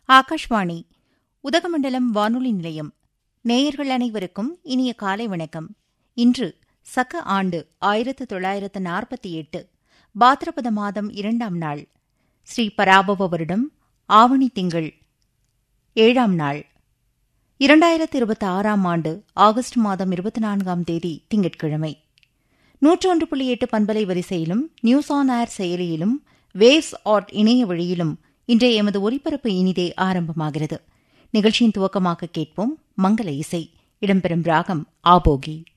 ஆகாஷ்வாணி உதகமண்டலம் வானொலி நிலையம் நேயர்கள் அனைவருக்கும் இனிய காலை வணக்கம் இன்று சக ஆண்டு ஆயிரத்து தொள்ளாயிரத்து நாற்பத்தி எட்டு பாத்திரபத மாதம் இரண்டாம் நாள் ஸ்ரீ பராபவ வருடம் ஆவணி திங்கள் ஏழாம் நாள் இரண்டாயிரத்து இருபத்தி ஆறாம் ஆண்டு ஆகஸ்ட் மாதம் இருபத்தி நான்காம் தேதி திங்கட்கிழமை நூற்றொன்று புள்ளி எட்டு பண்பலை வரிசையிலும் நியூஸ் ஆன் ஏர் செயலியிலும் வேவ்ஸ் ஆட் இணைய வழியிலும் இன்றைய எமது ஒலிபரப்பு இனிதே ஆரம்பமாகிறது நிகழ்ச்சியின் துவக்கமாக கேட்போம் மங்கள இசை இடம்பெறும் ராகம் ஆபோகி